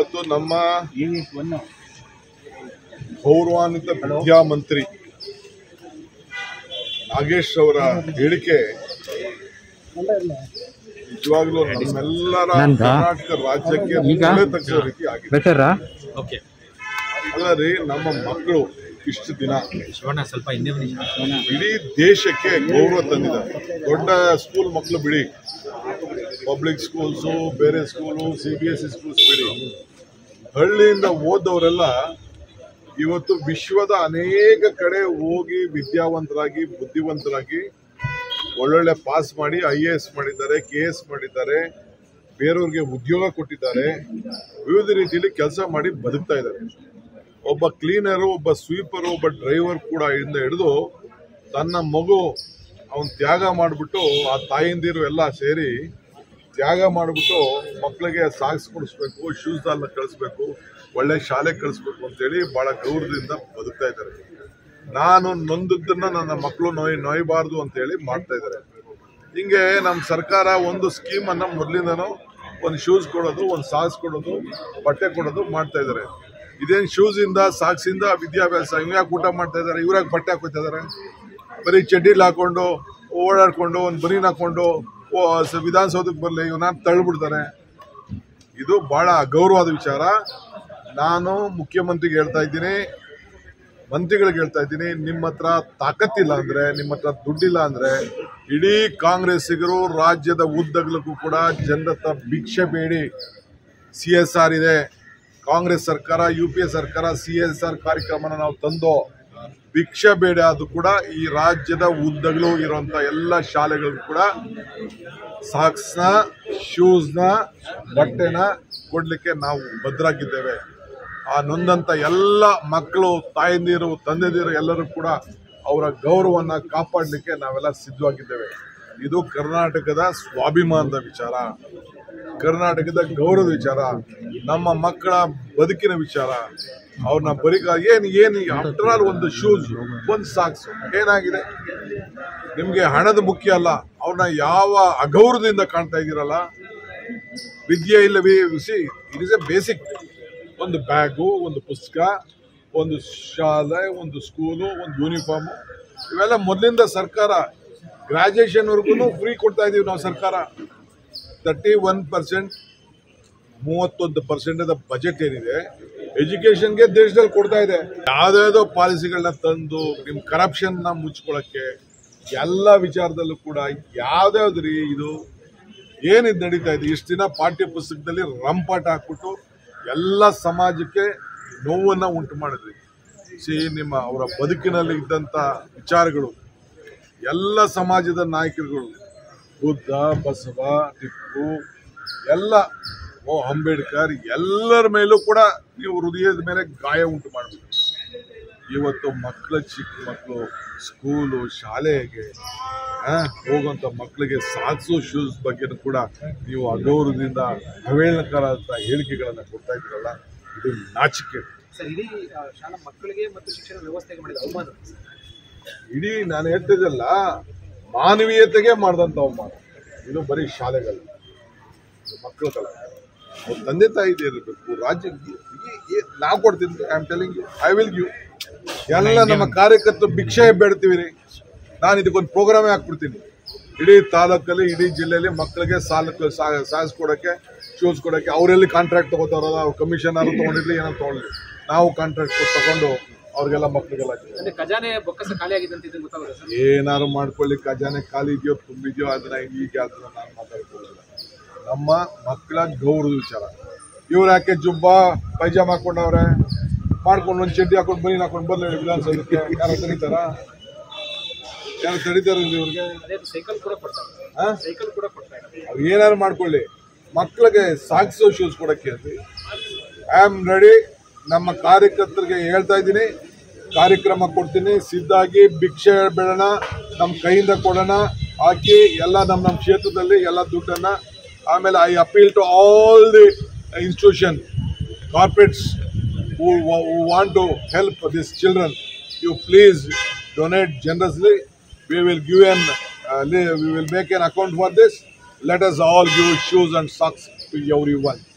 ಇವತ್ತು ನಮ್ಮ ಗೌರವಾನ್ವಿತ ವಿದ್ಯಾಮಂತ್ರಿ ನಾಗೇಶ್ ಅವರ ಹೇಳಿಕೆ ನಿಜವಾಗ್ಲೂ ನಮ್ಮೆಲ್ಲರ ನಂದಾ? ಕರ್ನಾಟಕ ರಾಜ್ಯಕ್ಕೆ ಈಗ? ತಲೆ ತಗ್ಗೋ ರೀತಿ ಆಗಿದೆ ಬೆಟರಾ ಓಕೆ ಅಲ್ಲ ರೀ ನಮ್ಮ ಮಕ್ಕಳು ಇಷ್ಟು ದಿನ ಶಿವಣ್ಣ ಸ್ವಲ್ಪ ಹಿಂದೆ ಬನ್ನಿ ಇಡೀ ದೇಶಕ್ಕೆ ಗೌರವ ತಂದಿದ್ದಾರೆ ದೊಡ್ಡ ಸ್ಕೂಲ್ ಮಕ್ಕಳು ಬಿಡಿ ಪಬ್ಲಿಕ್ ಸ್ಕೂಲ್ಸು ಬೇರೆ school C B S C schools ಬಿಡಿ ಹಳ್ಳಿಯಿಂದ ಓದವರೆಲ್ಲ ಇವತ್ತು ವಿಶ್ವದ ಅನೇಕ ಕಡೆ ಹೋಗಿ ವಿದ್ಯಾವಂತರಾಗಿ ಬುದ್ಧಿವಂತರಾಗಿ ಒಳ್ಳೊಳ್ಳೆ ಪಾಸ್ ಮಾಡಿ ಐ ಎ ಎಸ್ ಮಾಡಿದ್ದಾರೆ ಕೆ ಎಸ್ ಮಾಡಿದ್ದಾರೆ ಬೇರೆಯವ್ರಿಗೆ ಉದ್ಯೋಗ ಕೊಟ್ಟಿದ್ದಾರೆ ವಿವಿಧ ರೀತಿಯಲ್ಲಿ ಕೆಲಸ ಮಾಡಿ ಬದುಕ್ತಾ ಇದ್ದಾರೆ ಒಬ್ಬ ಕ್ಲೀನರು ಒಬ್ಬ ಸ್ವೀಪರು ಒಬ್ಬ ಡ್ರೈವರ್ ಕೂಡ ಇಂದ ಹಿಡಿದು ತನ್ನ ಮಗು ಅವನ್ ತ್ಯಾಗ ಮಾಡಿಬಿಟ್ಟು ಆ ತಾಯಿಂದಿರು ಎಲ್ಲ ಸೇರಿ ತ್ಯಾಗ ಮಾಡಿಬಿಟ್ಟು ಮಕ್ಕಳಿಗೆ ಸಾಕ್ಸ್ ಕೊಡಿಸ್ಬೇಕು ಶೂಸ್ ಅನ್ನ ಕಳಿಸ್ಬೇಕು ಒಳ್ಳೆ ಶಾಲೆಗೆ ಕಳಿಸ್ಬೇಕು ಅಂತೇಳಿ ಬಹಳ ಗೌರವದಿಂದ ಬದುಕ್ತಾ ಇದ್ದಾರೆ ನಾನು ನೊಂದದ್ದನ್ನ ನನ್ನ ಮಕ್ಕಳು ನೋಯ್ ನೋಯಬಾರ್ದು ಅಂತೇಳಿ ಮಾಡ್ತಾ ಇದ್ದಾರೆ ಹಿಂಗೆ ನಮ್ಮ ಸರ್ಕಾರ ಒಂದು ಸ್ಕೀಮ್ ಅನ್ನ ಮೊದಲಿಂದನೂ ಒಂದು ಶೂಸ್ ಕೊಡೋದು ಒಂದು ಸಾಕ್ಸ್ ಕೊಡೋದು ಬಟ್ಟೆ ಕೊಡೋದು ಮಾಡ್ತಾ ಇದ್ದಾರೆ ಇದೇನು ಶೂಸ್ ಇಂದ ಸಾಕ್ಸ್ ಇಂದ ವಿದ್ಯಾಭ್ಯಾಸ ಇವ್ಯಾಕೆ ಊಟ ಮಾಡ್ತಾ ಇದ್ದಾರೆ ಇವ್ರಾಗ ಬಟ್ಟೆ ಹಾಕೋತಾ ಇದ್ದಾರೆ ಬರೀ ಚಡ್ಡಿಲ್ ಹಾಕೊಂಡು ಓಡಾಡ್ಕೊಂಡು ಒಂದು ಬನೀನ್ ಹಾಕೊಂಡು ಓ, ಸ- ವಿಧಾನಸೌಧಕ್ಕೆ ಬರಲಿ ಇವನ್ನ ತಳ್ಳಿಬಿಡ್ತಾರೆ ಇದು ಬಹಳ ಅಗೌರವಾದ ವಿಚಾರ ನಾನು ಮುಖ್ಯಮಂತ್ರಿಗೆ ಹೇಳ್ತಾ ಇದ್ದೀನಿ ಮಂತ್ರಿಗಳಿಗೆ ಹೇಳ್ತಾ ಇದ್ದೀನಿ ನಿಮ್ಮ ಹತ್ರ ತಾಕತ್ತಿಲ್ಲ ಅಂದ್ರೆ ನಿಮ್ಮ ಹತ್ರ ದುಡ್ಡಿಲ್ಲ ಅಂದ್ರೆ ಇಡೀ ಕಾಂಗ್ರೆಸ್ಸಿಗರು ರಾಜ್ಯದ ಉದ್ದಗಲಕ್ಕೂ ಕೂಡ ಜನರ ಹತ್ರ ಭಿಕ್ಷೆ ಬೇಡಿ ಸಿ ಎಸ್ ಆರ್ ಇದೆ ಕಾಂಗ್ರೆಸ್ ಸರ್ಕಾರ ಯು ಪಿ ಎ ಸರ್ಕಾರ ಸಿ ಎಸ್ ಆರ್ ಕಾರ್ಯಕ್ರಮನ ನಾವು ತಂದು ಭಿಕ್ಷೆ ಬೇಡ ಅದು ಕೂಡ ಈ ರಾಜ್ಯದ ಉದ್ದಗಲೂ ಇರುವಂತ ಎಲ್ಲ ಶಾಲೆಗಳಿಗೂ ಕೂಡ ಸಾಕ್ಸ್ನ ಶೂಸ್ನ ಬಟ್ಟೆನ ಕೊಡ್ಲಿಕ್ಕೆ ನಾವು ಭದ್ರಾಗಿದ್ದೇವೆ ಆ ನೊಂದಂತ ಎಲ್ಲ ಮಕ್ಕಳು ತಾಯಂದಿರು ತಂದೆದಿರು ಎಲ್ಲರೂ ಕೂಡ ಅವರ ಗೌರವನ್ನ ಕಾಪಾಡಲಿಕ್ಕೆ ನಾವೆಲ್ಲ ಸಿದ್ಧವಾಗಿದ್ದೇವೆ ಇದು ಕರ್ನಾಟಕದ ಸ್ವಾಭಿಮಾನದ ವಿಚಾರ ಕರ್ನಾಟಕದ ಗೌರವದ ವಿಚಾರ ನಮ್ಮ ಮಕ್ಕಳ ಬದುಕಿನ ವಿಚಾರ ಅವ್ರನ್ನ ಬರಿಕ ಏನ್ ಏನ್ ಆಫ್ಟರ್ ಆಲ್ ಒಂದು ಶೂಸ್ ಒಂದು ಸಾಕ್ಸ್ ಏನಾಗಿದೆ ನಿಮ್ಗೆ ಹಣದ ಮುಖ್ಯ ಅಲ್ಲ ಅವ್ರನ್ನ ಯಾವ ಅಗೌರವದಿಂದ ಕಾಣ್ತಾ ಇದ್ದೀರಲ್ಲ ವಿದ್ಯೆ ಇಲ್ಲವೇ see it is a basic ಒಂದು ಬ್ಯಾಗು ಒಂದು ಪುಸ್ತಕ ಒಂದು ಶಾಲೆ ಒಂದು ಸ್ಕೂಲು ಒಂದು ಯೂನಿಫಾರ್ಮ್ ಇವೆಲ್ಲ ಮೊದಲಿಂದ ಸರ್ಕಾರ ಗ್ರಾಜುಯೇಷನ್ವರೆಗೂ ಫ್ರೀ ಕೊಡ್ತಾ ಇದೀವಿ ನಾವು ಸರ್ಕಾರ ತರ್ಟಿ ಒನ್ ಪರ್ಸೆಂಟ್ ಮೂವತ್ತೊಂದು ಪರ್ಸೆಂಟ್ ಬಜೆಟ್ ಏನಿದೆ ಎಜುಕೇಶನ್ಗೆ ದೇಶದಲ್ಲಿ ಕೊಡ್ತಾ ಇದೆ ಯಾವ್ದಾವ್ದೋ ಪಾಲಿಸಿಗಳನ್ನ ತಂದು ನಿಮ್ ಕರಪ್ಷನ್ ನ ಮುಚ್ಕೊಳಕ್ಕೆ ಎಲ್ಲ ವಿಚಾರದಲ್ಲೂ ಕೂಡ ಯಾವ್ದಾವ್ದ್ರಿ ಇದು ಏನಿದ್ ನಡೀತಾ ಇದೆ ಇಷ್ಟು ದಿನ ಪಾಠ್ಯ ಪುಸ್ತಕದಲ್ಲಿ ರಂಪಾಟ ಹಾಕ್ಬಿಟ್ಟು ಎಲ್ಲ ಸಮಾಜಕ್ಕೆ ನೋವನ್ನ ಉಂಟು ಮಾಡಿದ್ರಿ ಸಿ ನಿಮ್ಮ ಅವರ ಬದುಕಿನಲ್ಲಿ ಇದ್ದಂತ ವಿಚಾರಗಳು ಎಲ್ಲ ಸಮಾಜದ ನಾಯಕರುಗಳು ಬುದ್ಧ ಬಸವ ಟಿಪ್ಪು ಎಲ್ಲ ಓ ಅಂಬೇಡ್ಕರ್ ಎಲ್ಲರ ಮೇಲೂ ಕೂಡ ನೀವು ಹೃದಯದ ಮೇಲೆ ಗಾಯ ಉಂಟು ಮಾಡಬೇಕು ಇವತ್ತು ಮಕ್ಕಳ ಚಿಕ್ಕ ಮಕ್ಕಳು ಸ್ಕೂಲು ಶಾಲೆಗೆ ಆ, ಹೋಗುವಂತ ಮಕ್ಕಳಿಗೆ ಸಾಕ್ಸು ಶೂಸ್ ಬಗ್ಗೆ ಕೂಡ ನೀವು ಅಗೌರವದಿಂದ ಅವೇಳನಕರ ಹೇಳಿಕೆಗಳನ್ನ ಕೊಡ್ತಾ ಇದ್ದೀರಲ್ಲ ಇದು ನಾಚಿಕೆ ಸರ್ ಇಡೀ ಆ, ಶಾಲಾ ಮಕ್ಕಳಿಗೆ ಮತ್ತು ಶಿಕ್ಷಣ ವ್ಯವಸ್ಥೆಗೆ ಮಾಡಿದ ಅವಮಾನ ಸರ್. ಇಡೀ ನಾನು ಹೇಳ್ತಿದ್ದಲ್ಲ ಮಾನವೀಯತೆಗೆ ಮಾಡಿದಂತ ಅವಮಾನ ಇದು ಬರೀ ಶಾಲೆಗಳು ಮಕ್ಕಳ ಕಲ ಅವ್ರ ತಂದೆ ತಾಯಿ ಇರಬೇಕು ರಾಜ್ಯ ನಾವು ಕೊಡ್ತೀನಿ I am telling you I will give ಎಲ್ಲ ನಮ್ಮ ಕಾರ್ಯಕರ್ತರು ಭಿಕ್ಷೆ ಬೇಡ್ತೀವಿ ರೀ ನಾನು ಇದಕ್ಕೊಂದು ಪ್ರೋಗ್ರಾಮೇ ಹಾಕ್ಬಿಡ್ತೀನಿ ಇಡೀ ತಾಲೂಕಲ್ಲಿ ಇಡೀ ಜಿಲ್ಲೆಯಲ್ಲಿ ಮಕ್ಕಳಿಗೆ ಸಾಲ ಸಾಸ್ ಕೊಡೋಕ್ಕೆ ಶೂಸ್ ಕೊಡೋಕ್ಕೆ ಅವರೆಲ್ಲಿ ಕಾಂಟ್ರಾಕ್ಟ್ ತಗೋತಾರಲ್ಲ ಅವ್ರು ಕಮಿಷನ್ ಆದ್ರು ತೊಗೊಂಡಿರ್ಲಿ ಏನೋ ತೊಗೊಳ್ಳಿ ನಾವು ಕಾಂಟ್ರಾಕ್ಟ್ ತಗೊಂಡು ಅವ್ರಿಗೆಲ್ಲ ಮಕ್ಕಳಿಗೆಲ್ಲ ಅಂದ್ರೆ ಖಜಾನೆ ಬೊಕ್ಕಸ ಖಾಲಿ ಆಗಿದೆ ಅಂತ ಇದು ಗೊತ್ತಾಗುತ್ತೆ ಸರ್ ಏನಾದ್ರು ಮಾಡ್ಕೊಳ್ಳಿ ಖಜಾನೆ ಖಾಲಿ ಇದೆಯೋ ತುಂಬಿದೆಯೋ ಅದನ್ನ ಈಗ ಅದನ್ನ ನಾನು ಮಾತಾಡ್ಕೊಳ್ಳಿಲ್ಲ ನಮ್ಮ ಮಕ್ಕಳ ಗೌರವದ ವಿಚಾರ ಇವ್ರು ಯಾಕೆ ಜುಬ್ಬ ಪೈಜಾಮ ಹಾಕೊಂಡವ್ರೆ ಮಾಡ್ಕೊಂಡು ಒಂದು ಚಡ್ಡಿ ಹಾಕೊಂಡು ಬನ್ನಿ ಹಾಕೊಂಡು ಬರ್ಲಿ ವಿಧಾನಸೌಧಕ್ಕೆ ಯಾರು ತಡೀತಾರ ಯಾರು ತಡೀತಾರ ಇವ್ರಿಗೆ ಅದೇ ಸೈಕಲ್ ಕೂಡ ಕೊಡ್ತಾರೆ ಹಾ? ಸೈಕಲ್ ಕೂಡ ಕೊಡ್ತಾರೆ ಅವ್ರು ಏನಾದ್ರು ಮಾಡ್ಕೊಳ್ಳಿ ಮಕ್ಕಳಿಗೆ ಸಾಕ್ಸೋ ಶೂಸ್ ಕೊಡಕ್ಕೆ ಅಂದ್ರಿ ಐ ಆಮ್ ರೆಡಿ ನಮ್ಮ ಕಾರ್ಯಕರ್ತರಿಗೆ ಹೇಳ್ತಾ ಇದ್ದೀನಿ ಕಾರ್ಯಕ್ರಮ ಕೊಡ್ತೀನಿ ಸಿದ್ಧಾಗಿ ಭಿಕ್ಷೆ ಬೇಡೋಣ ನಮ್ಮ ಕೈಯಿಂದ ಕೊಡೋಣ ಹಾಕಿ ಎಲ್ಲ ನಮ್ಮ ನಮ್ಮ ಕ್ಷೇತ್ರದಲ್ಲಿ ಎಲ್ಲ ದುಡ್ಡನ್ನ ಆಮೇಲೆ I appeal to all the institution corporates who, who want to help these children, you please donate generously. We will give an, uh, li- we will make an account for this. Let us all give shoes and socks to everyone.